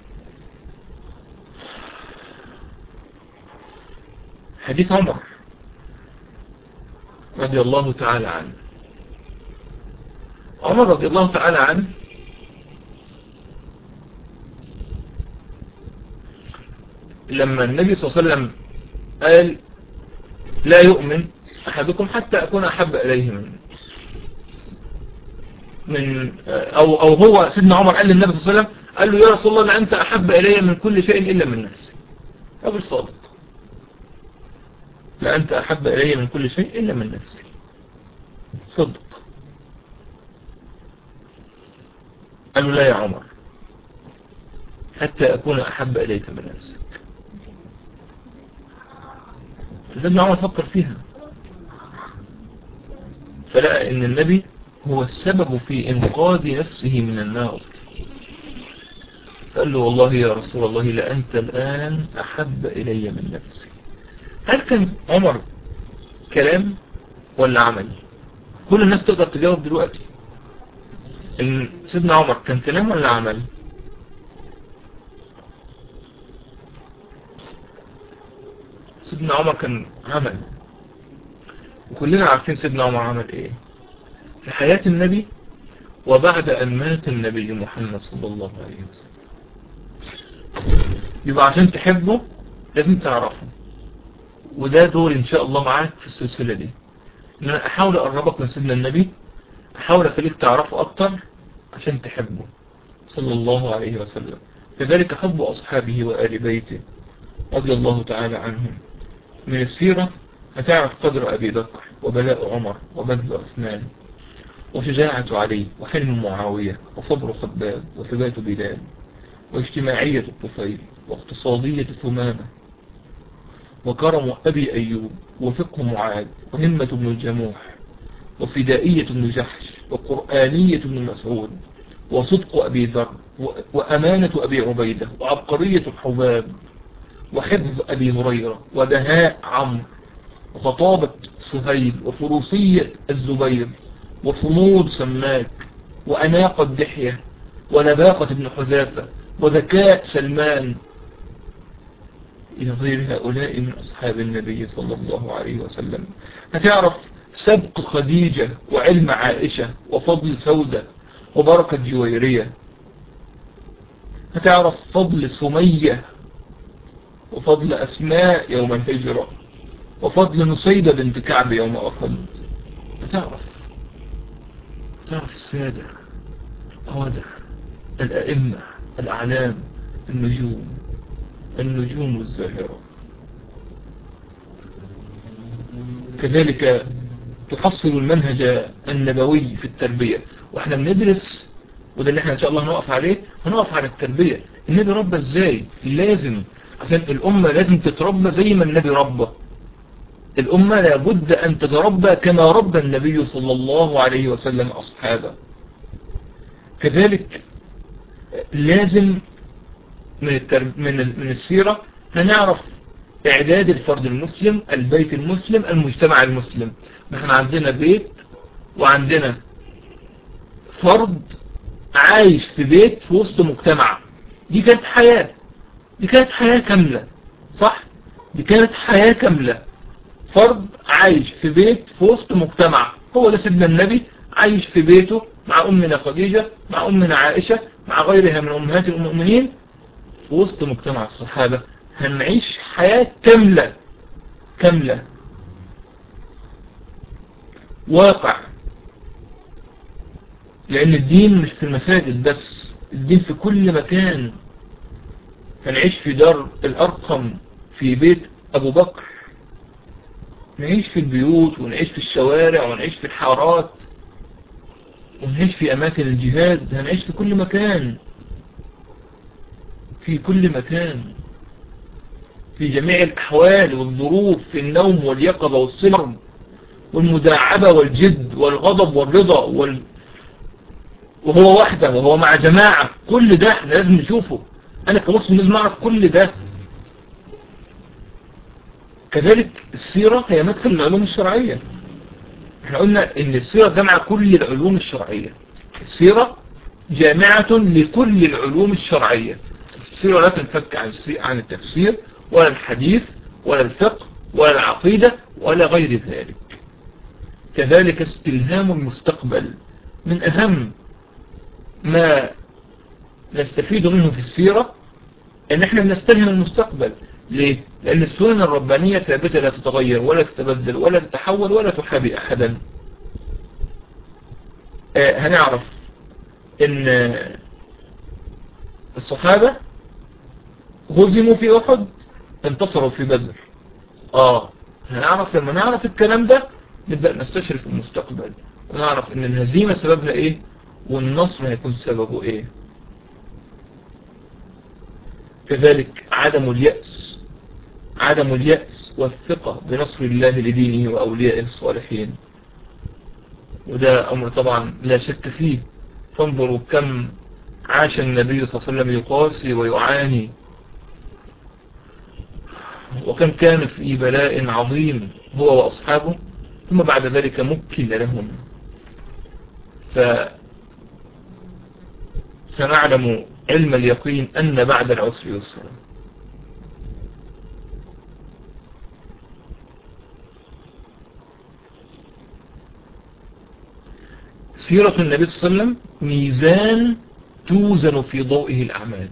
حديث عمر رضي الله تعالى عنه عمر رضي الله تعالى عنه لما النبي صلى الله عليه وسلم قال لا يؤمن أحدكم حتى أكون أحب إليه من من أو, أو هو سيدنا عمر قال للنبي صلى الله عليه وسلم قال له يا رسول الله لأنت أحب إلي من كل شيء إلا من نفسي رجل صادق لأنت أحب إلي من كل شيء إلا من نفسي صدق قال له لا يا عمر حتى أكون أحب إليك من نفسك سيدنا عمر فكر فيها فلقى ان النبي هو السبب في انقاذ نفسه من النار قال له والله يا رسول الله لأنت الآن أحب إلي من نفسي هل كان عمر كلام ولا عمل كل الناس تقدر تجاوب دلوقتي ان سيدنا عمر كان كلام ولا عمل سيدنا عمر كان عمل وكلنا عارفين سيدنا عمر عمل ايه في حياة النبي وبعد ان مات النبي محمد صلى الله عليه وسلم يبقى عشان تحبه لازم تعرفه وده دور ان شاء الله معاك في السلسلة دي ان انا احاول اقربك من سيدنا النبي احاول اخليك تعرفه اكتر عشان تحبه صلى الله عليه وسلم كذلك حب اصحابه وآل بيته رضي الله تعالى عنهم من السيرة هتعرف قدر أبي بكر وبلاء عمر وبذل عثمان وشجاعة علي وحلم معاوية وصبر خباب وثبات بلال واجتماعية الطفيل واقتصادية ثمامة وكرم أبي أيوب وفقه معاذ وهمة بن الجموح وفدائية بن جحش وقرآنية بن مسعود وصدق أبي ذر وأمانة أبي عبيدة وعبقرية الحباب وحفظ أبي هريرة ودهاء عمرو وخطابة سهيل وفروسية الزبير وصمود سماك وأناقة دحية ونباقة ابن حذافة وذكاء سلمان إلى غير هؤلاء من أصحاب النبي صلى الله عليه وسلم هتعرف سبق خديجة وعلم عائشة وفضل سودة وبركة جويرية هتعرف فضل سمية وفضل أسماء يوم الهجرة وفضل نصيبة بنت كعب يوم أحد بتعرف تعرف السادة القادة الأئمة الأعلام النجوم النجوم الزاهرة كذلك تحصل المنهج النبوي في التربية واحنا بندرس وده اللي احنا ان شاء الله هنقف عليه هنقف على التربية النبي ربى ازاي لازم عشان الامة لازم تتربى زي ما النبي ربى الامة لابد ان تتربى كما ربى النبي صلى الله عليه وسلم اصحابه كذلك لازم من الترب... من من السيرة هنعرف اعداد الفرد المسلم البيت المسلم المجتمع المسلم نحن عندنا بيت وعندنا فرد عايش في بيت في وسط مجتمع دي كانت حياة دي كانت حياة كاملة صح دي كانت حياة كاملة فرد عايش في بيت في وسط مجتمع هو ده سيدنا النبي عايش في بيته مع أمنا خديجة مع أمنا عائشة مع غيرها من أمهات المؤمنين في وسط مجتمع الصحابة هنعيش حياة كاملة كاملة واقع لأن الدين مش في المساجد بس الدين في كل مكان هنعيش في دار الأرقم في بيت أبو بكر نعيش في البيوت ونعيش في الشوارع ونعيش في الحارات ونعيش في أماكن الجهاد هنعيش في كل مكان في كل مكان في جميع الأحوال والظروف في النوم واليقظة والسمر والمداعبة والجد والغضب والرضا وال... وهو وحده وهو مع جماعة كل ده احنا لازم نشوفه أنا كمسلم لازم أعرف كل ده كذلك السيرة هي مدخل العلوم الشرعية احنا قلنا ان السيرة جمع كل العلوم الشرعية السيرة جامعة لكل العلوم الشرعية السيرة لا تنفك عن عن التفسير ولا الحديث ولا الفقه ولا العقيدة ولا غير ذلك كذلك استلهام المستقبل من أهم ما نستفيد منه في السيرة ان احنا بنستلهم المستقبل ليه؟ لأن السنن الربانية ثابتة لا تتغير ولا تتبدل ولا تتحول ولا تحابي أحدا آه هنعرف ان الصحابة هزموا في أحد انتصروا في بدر آه هنعرف لما نعرف الكلام ده نبدأ نستشرف المستقبل ونعرف ان الهزيمة سببها ايه والنصر هيكون سببه ايه كذلك عدم اليأس عدم اليأس والثقة بنصر الله لدينه وأوليائه الصالحين وده أمر طبعا لا شك فيه فانظروا كم عاش النبي صلى الله عليه وسلم يقاسي ويعاني وكم كان في بلاء عظيم هو وأصحابه ثم بعد ذلك مكن لهم ف سنعلم علم اليقين أن بعد العسر يسرا سيرة النبي صلى الله عليه وسلم ميزان توزن في ضوئه الأعمال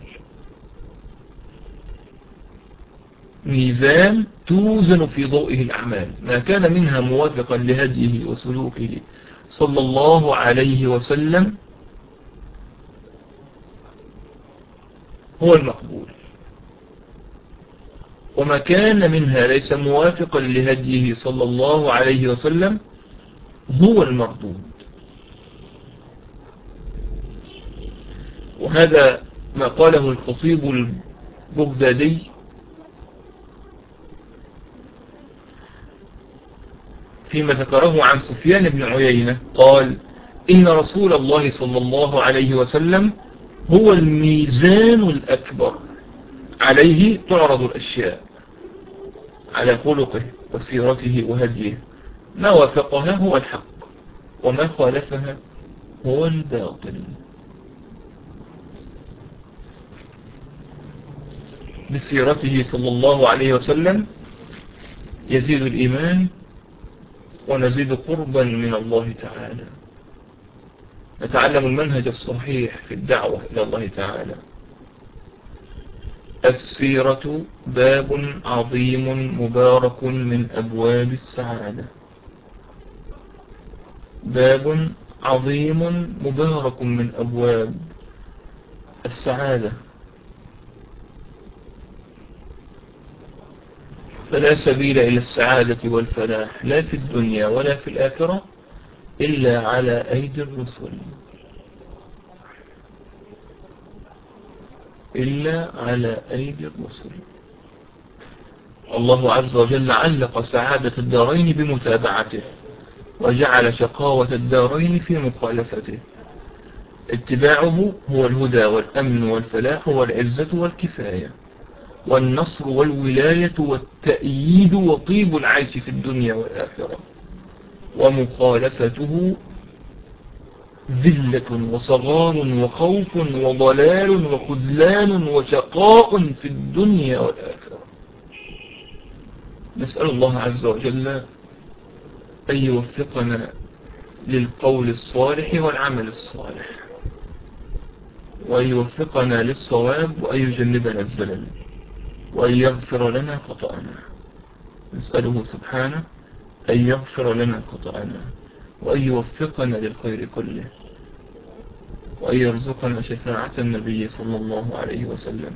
ميزان توزن في ضوئه الأعمال ما كان منها موافقا لهديه وسلوكه صلى الله عليه وسلم هو المقبول وما كان منها ليس موافقا لهديه صلى الله عليه وسلم هو المردود وهذا ما قاله الخطيب البغدادي فيما ذكره عن سفيان بن عيينة قال إن رسول الله صلى الله عليه وسلم هو الميزان الأكبر عليه تعرض الأشياء على خلقه وسيرته وهديه ما وافقها هو الحق وما خالفها هو الباطل بسيرته صلى الله عليه وسلم يزيد الإيمان ونزيد قربا من الله تعالى نتعلم المنهج الصحيح في الدعوة إلى الله تعالى السيرة باب عظيم مبارك من أبواب السعادة باب عظيم مبارك من أبواب السعادة فلا سبيل إلى السعادة والفلاح لا في الدنيا ولا في الآخرة إلا على أيدي الرسل إلا على أيدي الرسل الله عز وجل علق سعادة الدارين بمتابعته وجعل شقاوة الدارين في مخالفته اتباعه هو الهدى والأمن والفلاح والعزة والكفاية والنصر والولاية والتأييد وطيب العيش في الدنيا والآخرة ومخالفته ذلة وصغار وخوف وضلال وخذلان وشقاء في الدنيا والآخرة نسأل الله عز وجل أن يوفقنا للقول الصالح والعمل الصالح وأن يوفقنا للصواب وأن يجنبنا الزلل وأن يغفر لنا خطأنا نسأله سبحانه أن يغفر لنا خطأنا وأن يوفقنا للخير كله وأن يرزقنا شفاعة النبي صلى الله عليه وسلم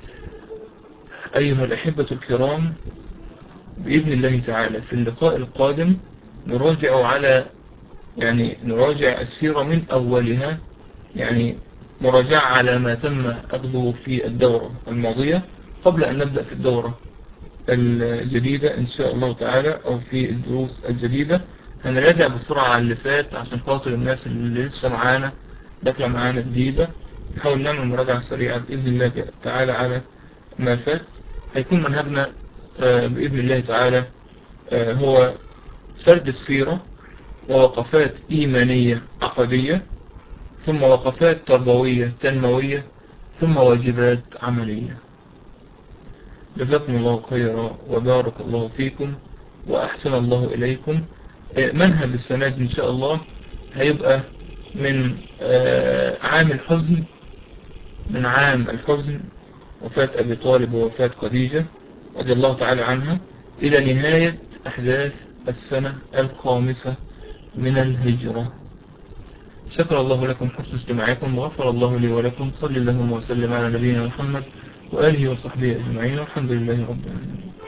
أيها الأحبة الكرام بإذن الله تعالى في اللقاء القادم نراجع على يعني نراجع السيرة من أولها يعني مراجعة على ما تم أخذه في الدورة الماضية قبل أن نبدأ في الدورة الجديدة إن شاء الله تعالى أو في الدروس الجديدة هنراجع بسرعة على اللي فات عشان خاطر الناس اللي لسه معانا داخلة معانا جديدة نحاول نعمل مراجعة سريعة بإذن الله تعالى على ما فات هيكون منهجنا بإذن الله تعالى هو سرد السيرة ووقفات إيمانية عقدية ثم وقفات تربوية تنموية ثم واجبات عملية جزاكم الله خيرا وبارك الله فيكم وأحسن الله إليكم منهج السنة إن شاء الله هيبقى من عام الحزن من عام الحزن وفاة أبي طالب ووفاة خديجة رضي الله تعالى عنها إلى نهاية أحداث السنة الخامسة من الهجرة شكر الله لكم حسن استماعكم وغفر الله لي ولكم صلى اللهم وسلم على نبينا محمد وآله وصحبه أجمعين والحمد لله رب العالمين